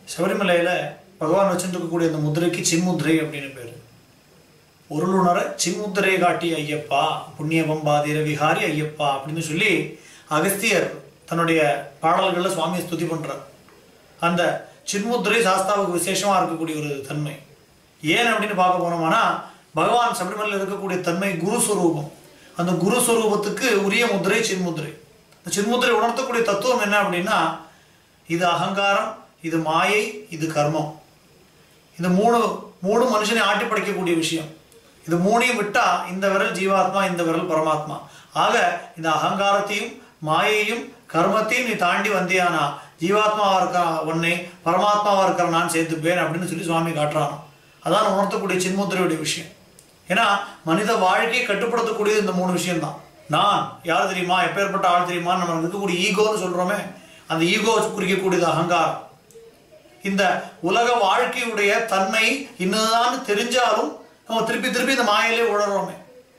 சபரிமலையில் பகவான் வச்சுட்டு இருக்கக்கூடிய அந்த முதிரைக்கு சின்முத்திரை அப்படின்னு பேர் பொருளுணர சின்முத்திரையை காட்டி ஐயப்பா புண்ணிய பம்பாதிர விகாரி ஐயப்பா அப்படின்னு சொல்லி அகஸ்தியர் தன்னுடைய பாடல்களில் சுவாமியை ஸ்துதி பண்றார் அந்த சின்முத்திரை சாஸ்தாவுக்கு விசேஷமா இருக்கக்கூடிய ஒரு தன்மை ஏன் அப்படின்னு பார்க்க போனோம்னா பகவான் சபரிமலையில் இருக்கக்கூடிய தன்மை குரு ஸ்வரூபம் அந்த குரு ஸ்வரூபத்துக்கு உரிய முத்திரை சின்முத்திரை இந்த சின்முத்திரை உணர்த்தக்கூடிய தத்துவம் என்ன அப்படின்னா இது அகங்காரம் இது மாயை இது கர்மம் இந்த மூணு மூணு மனுஷனை ஆட்டி படைக்கக்கூடிய விஷயம் இது மூணையும் விட்டா இந்த விரல் ஜீவாத்மா இந்த விரல் பரமாத்மா ஆக இந்த அகங்காரத்தையும் மாயையும் கர்மத்தையும் நீ தாண்டி வந்தியானா ஜீவாத்மாவா இருக்கிற உன்னை பரமாத்மாவா இருக்கிற நான் சேர்த்துப்பேன் அப்படின்னு சொல்லி சுவாமி காட்டுறானோ அதான் உணர்த்தக்கூடிய சின்முத்திரையுடைய விஷயம் ஏன்னா மனித வாழ்க்கையை கட்டுப்படுத்தக்கூடியது இந்த மூணு விஷயம்தான் நான் யார் தெரியுமா எப்பேற்பட்ட ஆள் தெரியுமா நம்ம இருக்கக்கூடிய ஈகோன்னு சொல்றோமே அந்த ஈகோ குறிக்கக்கூடியது அகங்காரம் இந்த உலக வாழ்க்கையுடைய தன்மை இன்னதுதான் தெரிஞ்சாலும் நம்ம திருப்பி திருப்பி இந்த மாயிலே உணர்றோமே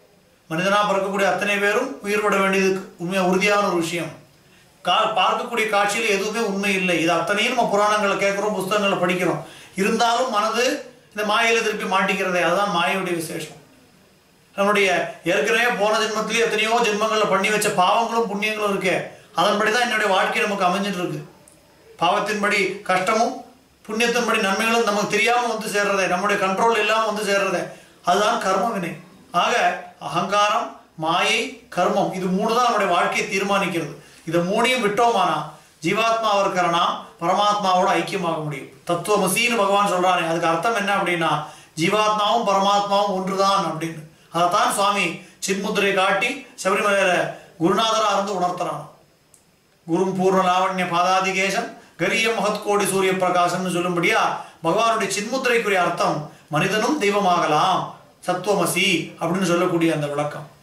மனிதனா பிறக்கக்கூடிய அத்தனை பேரும் உயிர் விட வேண்டியது உண்மையா உறுதியான ஒரு விஷயம் கா பார்க்கக்கூடிய காட்சியில் எதுவுமே உண்மை இல்லை இது அத்தனையும் நம்ம புராணங்களை கேட்குறோம் புஸ்தகங்களை படிக்கிறோம் இருந்தாலும் மனது இந்த மாயையில திருப்பி மாட்டிக்கிறதே அதுதான் மாயையுடைய விசேஷம் நம்முடைய ஏற்கனவே போன ஜென்மத்திலேயே எத்தனையோ ஜென்மங்கள்ல பண்ணி வச்ச பாவங்களும் புண்ணியங்களும் இருக்கே அதன்படி தான் என்னுடைய வாழ்க்கை நமக்கு அமைஞ்சிட்டு இருக்கு பாவத்தின்படி கஷ்டமும் புண்ணியத்தின்படி நன்மைகளும் நமக்கு தெரியாம வந்து சேர்றதே நம்முடைய கண்ட்ரோல் இல்லாம வந்து சேர்றதே அதுதான் கர்ம வினை ஆக அகங்காரம் மாயை கர்மம் இது மூணு தான் நம்முடைய வாழ்க்கையை தீர்மானிக்கிறது இதை மூணையும் விட்டோமானா ஜீவாத்மாவா இருக்கிறனா பரமாத்மாவோட ஐக்கியமாக முடியும் தத்துவமசின்னு பகவான் சொல்றானே அதுக்கு அர்த்தம் என்ன அப்படின்னா ஜீவாத்மாவும் பரமாத்மாவும் ஒன்றுதான் அப்படின்னு அதைத்தான் சுவாமி சின்முத்திரை காட்டி சபரிமலையில குருநாதரா இருந்து உணர்த்துறான் குரும் பூர்ண லாவண்ய பாதாதிகேசம் கரிய மகத்கோடி சூரிய பிரகாசம்னு சொல்லும்படியா பகவானுடைய சின்முத்திரைக்குரிய அர்த்தம் மனிதனும் தெய்வமாகலாம் சத்துவமசி அப்படின்னு சொல்லக்கூடிய அந்த விளக்கம்